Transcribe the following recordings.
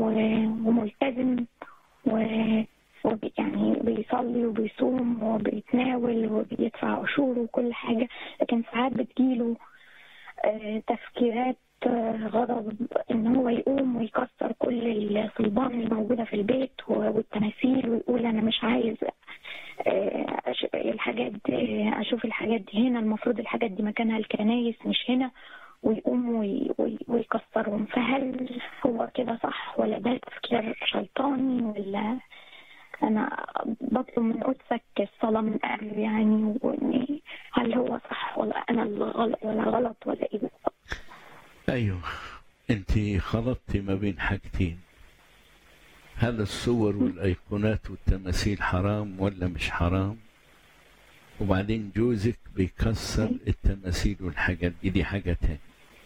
و- وملتزم و وبي- يعني بيصلي وبيصوم وبيتناول وبيدفع عشور وكل حاجة لكن ساعات بتجيله آه، تفكيرات آه، غضب ان هو يقوم ويكسر كل الصلبان اللي موجودة في البيت و- والتماثيل ويقول انا مش عايز آه، أش- الحاجات دي اشوف الحاجات دي هنا المفروض الحاجات دي مكانها الكنايس مش هنا ويقوم وي- وي- ويكسرهم فهل هو كده صح ولا ده تفكير شيطاني ولا انا بطلب من قدسك الصلاة من قبل يعني واني هل هو صح ولا انا اللي غلط ولا غلط ولا ايه بالظبط ايوه انت خلطتي ما بين حاجتين هل الصور والايقونات والتماثيل حرام ولا مش حرام وبعدين جوزك بيكسر التماثيل والحاجات دي دي حاجة تانية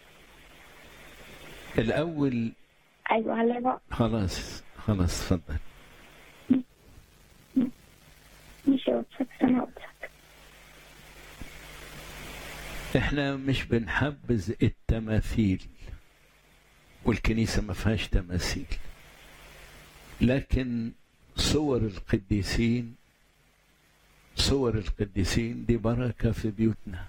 الأول ايوه على بقى خلاص خلاص اتفضل مش قدسك انا قدسك احنا مش بنحبذ التماثيل والكنيسة ما فيهاش تماثيل لكن صور القديسين صور القديسين دي بركة في بيوتنا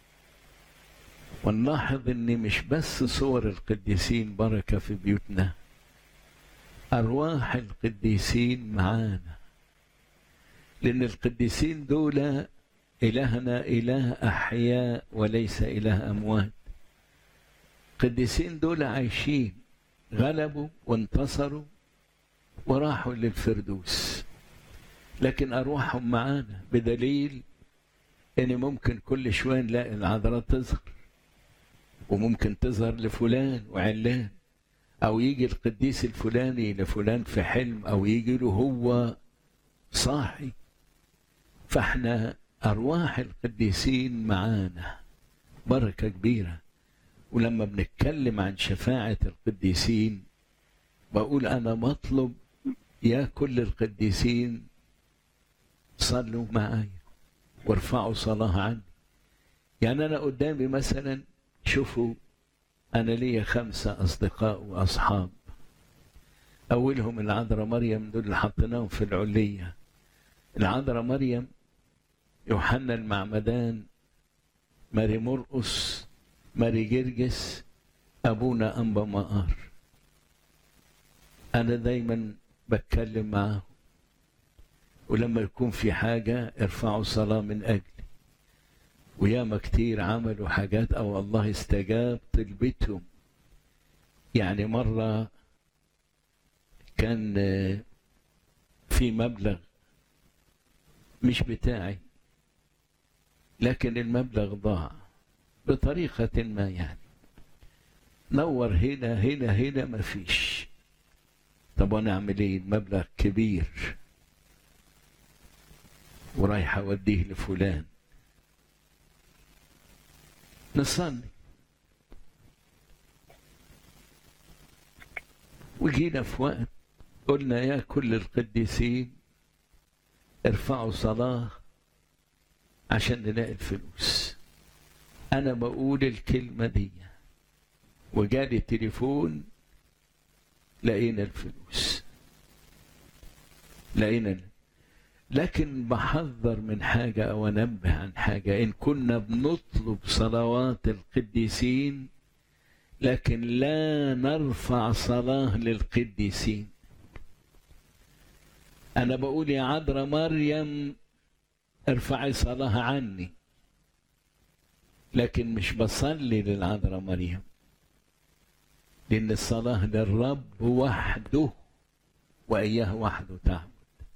ونلاحظ ان مش بس صور القديسين بركة في بيوتنا أرواح القديسين معانا لأن القديسين دول إلهنا إله أحياء وليس إله أموات القديسين دول عايشين غلبوا وانتصروا وراحوا للفردوس لكن أرواحهم معانا بدليل إن ممكن كل شوية نلاقي العذراء تظهر وممكن تظهر لفلان وعلان أو يجي القديس الفلاني لفلان في حلم أو يجي له هو صاحي فاحنا أرواح القديسين معانا بركة كبيرة ولما بنتكلم عن شفاعة القديسين بقول أنا بطلب يا كل القديسين صلوا معايا وارفعوا صلاة عني يعني أنا قدامي مثلا شوفوا أنا ليا خمسة أصدقاء وأصحاب أولهم العذراء مريم دول اللي حطيناهم في العلية العذراء مريم يوحنا المعمدان ماري مرقس ماري جرجس أبونا أنبا مقار أنا دايما بتكلم معاهم ولما يكون في حاجة ارفعوا صلاة من أجلي وياما كتير عملوا حاجات أو الله استجاب طلبتهم يعني مرة كان آه، في مبلغ مش بتاعي لكن المبلغ ضاع بطريقة ما يعني نور هنا هنا هنا ما فيش طب وانا اعمل ايه المبلغ كبير ورايح اوديه لفلان نصلي وجينا في وقت قلنا يا كل القديسين ارفعوا صلاة عشان نلاقي الفلوس أنا بقول الكلمة دي وجالي تليفون لقينا الفلوس لقينا ال- لكن بحذر من حاجة أو أنبه عن حاجة إن كنا بنطلب صلوات القديسين لكن لا نرفع صلاة للقديسين أنا بقول يا عذراء مريم ارفعي صلاة عني لكن مش بصلي للعذراء مريم لأن الصلاة للرب وحده وإياه وحده تعبد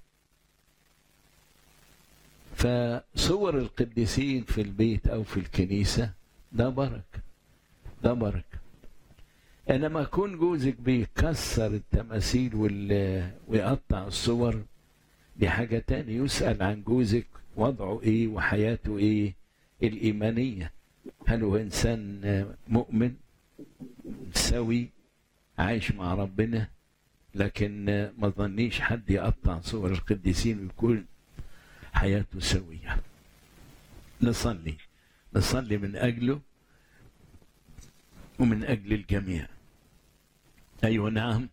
فصور القديسين في البيت أو في الكنيسة ده بركة ده بركة انما يكون جوزك بيكسر التماثيل وال... ويقطع الصور دي حاجة تاني يسأل عن جوزك وضعه ايه وحياته ايه الإيمانية هل هو إنسان مؤمن سوي عايش مع ربنا لكن ما ظنيش حد يقطع صور القديسين ويكون حياته سوية نصلي نصلي من أجله ومن أجل الجميع أيوة نعم